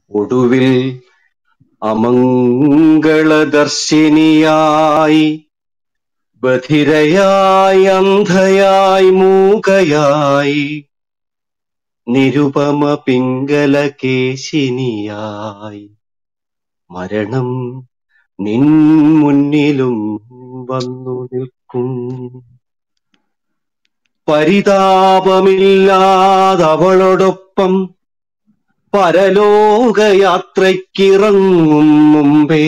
ഒടുവിൽ അമംഗളദർശിനിയായി ബധിരയായി അന്ധയായി മൂകയായി നിരുപമ പിങ്കല കേശിനിയായി മരണം നിൻ മുന്നിലും വന്നു നിൽക്കും പരിതാപമില്ലാതവളോടൊപ്പം പരലോകയാത്രയ്ക്കിറങ്ങും മുമ്പേ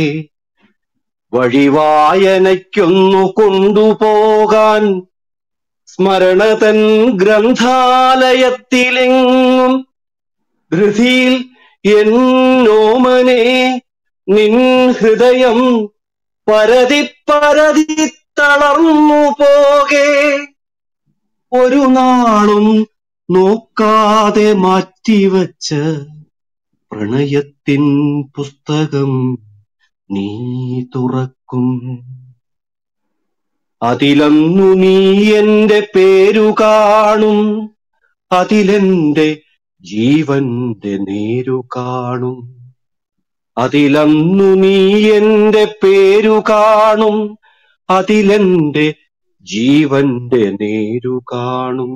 വഴിവായനയ്ക്കൊന്നു കൊണ്ടുപോകാൻ സ്മരണതൻ ഗ്രന്ഥാലയത്തിലെങ്ങും ധൃതിയിൽ എന്നോമനെ നിൻ ഹൃദയം പരതി പരതി തളർന്നു പോകെ ഒരു നാളും നോക്കാതെ മാറ്റിവച്ച പ്രണയത്തിൻ പുസ്തകം നീ തുറക്കും അതിലന്നു നീ എന്റെ പേരു കാണും അതിലെന്റെ ജീവന്റെ നേരു കാണും അതിലന്നു നീ എന്റെ പേരു കാണും അതിലെന്റെ ജീവന്റെ നേരു കാണും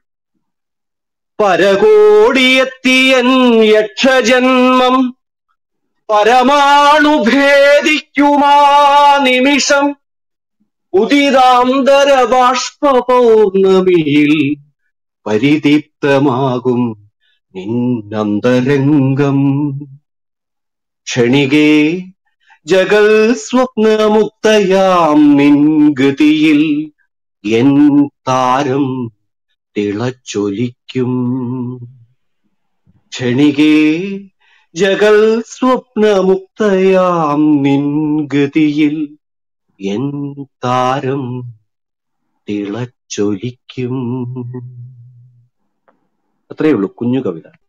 പരകോടിയെത്തിയൻ യക്ഷജന്മം പരമാണു ഭേദിക്കുമാ നിമിഷം ഉദിതാന്തര ബാഷ്പ പൗർണമിയിൽ പരിദീപ്തമാകും നിന്നന്തരംഗം ക്ഷണികേ ജഗൽ സ്വപ്നമുക്തയാം നിൻഗതിയിൽ എൻ താരം തിളച്ചൊലിക്കും ക്ഷണികേ ജഗൽ സ്വപ്നമുക്തയാം നിൻഗതിയിൽ എൻ താരം തിളച്ചൊലിക്കും അത്രയേ ഉള്ളൂ കുഞ്ഞു കവിത